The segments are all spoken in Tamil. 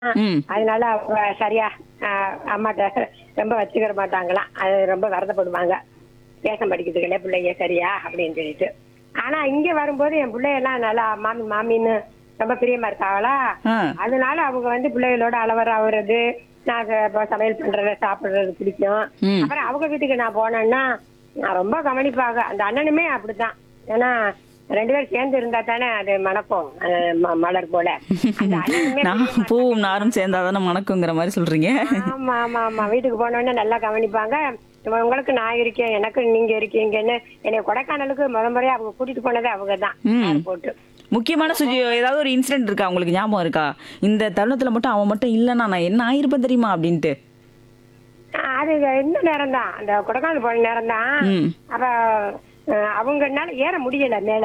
ம் அதனால அவங்க சரியா ஆஹ், அம்மாட்ட ரொம்ப வச்சுக்கிற மாட்டாங்களாம் அது ரொம்ப வருத்தப்படுவாங்க வேஷம் படிக்கிறதுக்குள்ள பிள்ளைங்க சரியா அப்படின்னு சொல்லிட்டு ஆனா இங்க வரும்போது என் பிள்ளையெல்லாம் நல்லா மாமி மாமின்னு ரொம்ப பிரியமா இருக்காங்களா ஆ அதனால அவங்க வந்து பிள்ளைகளோட அளவர ஆகுறது நான் ச- இப்ப சமையல் பண்றத சாப்பிடுறது பிடிக்கும் ம். அப்புறம் அவங்க வீட்டுக்கு நான் போனேன்னா நான் ரொம்ப கவனிப்பாங்க அந்த அண்ணனுமே அப்படித்தான் ஏன்னா ரெண்டு பேரும் சேர்ந்து இருந்தா தானே அது மணக்கும் அஹ் ம- மலர் போல அந்த அண்ணனுமே நான் பூவும் நாரும் சேர்ந்தாதானே மணக்குங்கிற மாதிரி சொல்றீங்க ஆமா ஆமா ஆமா வீட்டுக்கு போன உடனே நல்லா கவனிப்பாங்க இவ- உங்களுக்கு நான் இருக்கேன் எனக்கு நீங்க இருக்கீங்கன்னு என்னை கொடைக்கானலுக்கு முத முறையா அவங்க கூட்டிட்டு போனதே அவங்க தான் ம். போட்டு முக்கியமான சுஜி ஏதாவது ஒரு இன்சிடென்ட் இருக்கா உங்களுக்கு ஞாபகம் இருக்கா இந்த தருணத்துல மட்டும் அவன் மட்டும் இல்லைன்னா நான் என்ன ஆயிருப்பேன் தெரியுமா அப்படின்ட்டு ஆஹ் அது இந்த நேரம் தான் அந்த கொடைக்கானல் போன நேரம் தான் ம் அப்ப அஹ், அவங்கனால ஏற முடியல மேல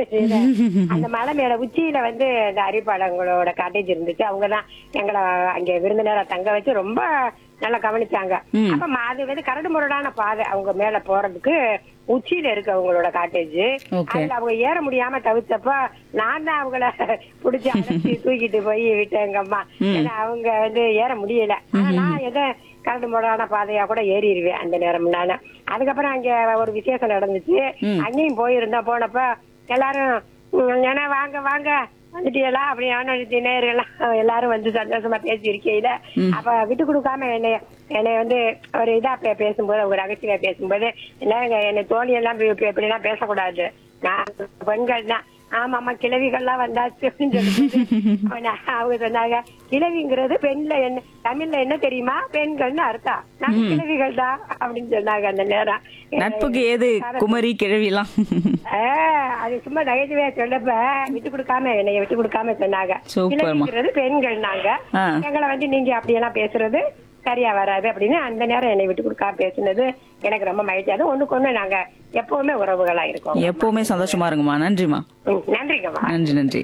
அந்த மலை மேல உச்சியில வந்து இந்த அரிப்பாளங்களோட காட்டேஜ் இருந்துச்சு அவங்கதான் எங்களை அங்க விருந்தினரா தங்க வச்சு ரொம்ப நல்லா கவனிச்சாங்க ம். அப்ப ம- அது வந்து கரடு முரடான பாதை அவங்க மேல போறதுக்கு உச்சியில இருக்கு அவங்களோட காட்டேஜ் Okay. அதுல அவங்க ஏற முடியாம தவிச்சப்ப நான் தான் அவங்கள புடிச்சு அழைச்சி தூக்கிட்டு போய் விட்டேன் எங்க அம்மா ம். ஏன்னா அவங்க வந்து ஏற முடியல ஆனா நான் எதை கரடு முரடான பாதையா கூட ஏறிடுவேன் அந்த நேரம் நானு அதுக்கப்புறம் அங்க ஒரு விசேஷம் நடந்துச்சு ம். அங்கேயும் போயிருந்தோம் போனப்ப எல்லாரும் "ம், ஏன்னா வாங்க வாங்க வந்துட்டீங்களா அப்படி நானும் நேரெல்லாம் எல்லாரும் வந்து சந்தோஷமா பேசி இருக்கையில அப்ப விட்டு கொடுக்காம என்னை என்னை வந்து ஒரு இதா பே- பேசும்போது ஒரு நகைச்சுவையா பேசும்போது என்ன என்னை தோழி எல்லாம் இப்படி எல்லாம் பேசக்கூடாது நான் பெண்கள் தான் ஆமா ஆமா கிழவிகள்லாம் வந்தாச்சு அப்படின்னு சொல்லிட்டு அவன- அவங்க சொன்னாங்க கிழவிங்கிறது பெண்ல என்ன தமிழ்ல என்ன தெரியுமா பெண்கள்னு அர்த்தம் நாங்க கிழவிகள் தான் அப்படின்னு சொன்னாங்க அந்த நேரம் நட்புக்கு ஏது குமரி கிழவிலாம் ஆஹ், அது சும்மா நகைச்சுவையா சொல்லப்ப விட்டு கொடுக்காம என்னைய விட்டு கொடுக்காம சொன்னாங்க சூப்பர்மா. கிழவிங்கிறது பெண்கள் நாங்க ஆ. எங்களை வந்து நீங்க அப்படியெல்லாம் பேசுறது சரியா வராது அப்படின்னு அந்த நேரம் என்னை விட்டு கொடுக்காம பேசுனது எனக்கு ரொம்ப மகிழ்ச்சி அது ஒண்ணுக்கு ஒண்ணு நாங்க எப்பவுமே உறவுகளா இருக்கோம் எப்பவுமே சந்தோஷமா இருங்கம்மா நன்றிம்மா ம், நன்றிங்கம்மா நன்றி நன்றி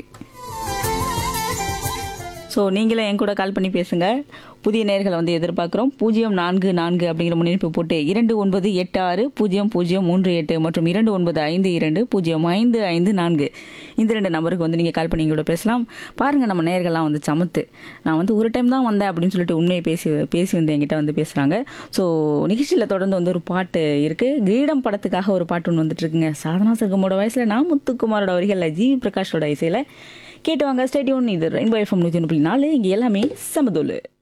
ஸோ நீங்களும் என் கூட கால் பண்ணி பேசுங்க புதிய நேர்களை வந்து எதிர்பார்க்குறோம் பூஜ்ஜியம் நான்கு நான்கு அப்படிங்கிற முன்னெடுப்பு போட்டு இரண்டு ஒன்பது எட்டு ஆறு பூஜ்ஜியம் பூஜ்ஜியம் மூன்று எட்டு மற்றும் இரண்டு ஒன்பது ஐந்து இரண்டு பூஜ்ஜியம் ஐந்து ஐந்து நான்கு இந்த ரெண்டு நம்பருக்கு வந்து நீங்கள் கால் பண்ணி கூட பேசலாம் பாருங்கள் நம்ம நேர்கள்லாம் வந்து சமத்து நான் வந்து ஒரு டைம் தான் வந்தேன் அப்படின்னு சொல்லிட்டு உண்மையை பேசி பேசி வந்து என்கிட்ட வந்து பேசுகிறாங்க ஸோ நிகழ்ச்சியில் தொடர்ந்து வந்து ஒரு பாட்டு இருக்குது கிரீடம் படத்துக்காக ஒரு பாட்டு ஒன்று வந்துட்டு இருக்குங்க சாதனா சர்க்கமோட வயசில் நான் முத்துக்குமாரோட வரிகளில் ஜி பிரகாஷோட இசையில் கேட்டு வாங்க ஸ்டேடியோன் இது ரெயின்போ எஃப்எம் நூற்றி ஒன்று புள்ளி நாலு இங்கே எல்லாமே சமதோலு